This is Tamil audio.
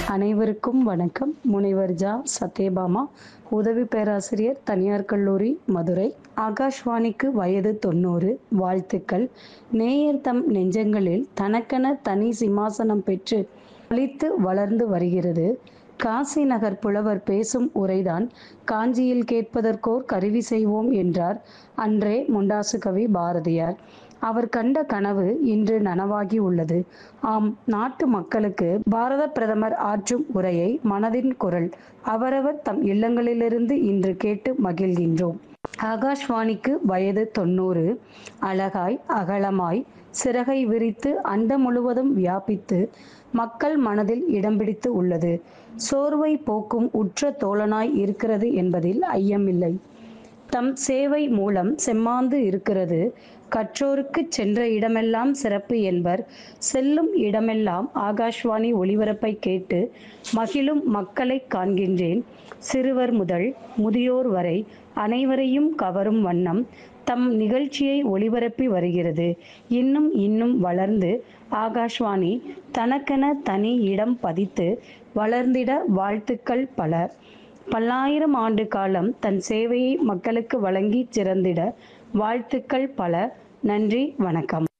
அனைவருக்கும் வணக்கம் முனைவர் ஜா சத்யபாமா உதவி பேராசிரியர் தனியார் கல்லூரி மதுரை ஆகாஷ்வாணிக்கு வயது தொண்ணூறு வாழ்த்துக்கள் நேயர் தம் நெஞ்சங்களில் தனக்கென தனி சிம்மாசனம் பெற்று அளித்து வளர்ந்து வருகிறது காசி நகர் புலவர் பேசும் உரைதான் காஞ்சியில் கேட்பதற்கோர் கருவி செய்வோம் என்றார் அன்றே முண்டாசு கவி பாரதியார் அவர் கண்ட கனவு இன்று நனவாகி உள்ளது ஆம் நாட்டு மக்களுக்கு பாரத பிரதமர் ஆற்றும் உரையை மனதின் குரல் அவரவர் தம் இல்லங்களிலிருந்து இன்று கேட்டு மகிழ்கின்றோம் ஆகாஷ்வாணிக்கு வயது தொண்ணூறு அழகாய் அகலமாய் சிறகை விரித்து அண்ட முழுவதும் வியாபித்து மக்கள் மனதில் இடம் பிடித்து உள்ளது சோர்வை போக்கும் உற்ற தோழனாய் இருக்கிறது என்பதில் ஐயமில்லை தம் சேவை மூலம் செம்மாந்து இருக்கிறது கற்றோருக்கு சென்ற இடமெல்லாம் சிறப்பு என்பர் செல்லும் இடமெல்லாம் ஆகாஷ்வாணி ஒளிபரப்பை கேட்டு மகிழும் மக்களை காண்கின்றேன் சிறுவர் முதல் முதியோர் வரை அனைவரையும் கவரும் வண்ணம் தம் நிகழ்ச்சியை ஒளிபரப்பி வருகிறது இன்னும் இன்னும் வளர்ந்து ஆகாஷ்வாணி தனக்கென தனி இடம் பதித்து வளர்ந்திட வாழ்த்துக்கள் பல பல்லாயிரம் ஆண்டு காலம் தன் சேவையை மக்களுக்கு வழங்கி சிறந்திட வாழ்த்துக்கள் பல நன்றி வணக்கம்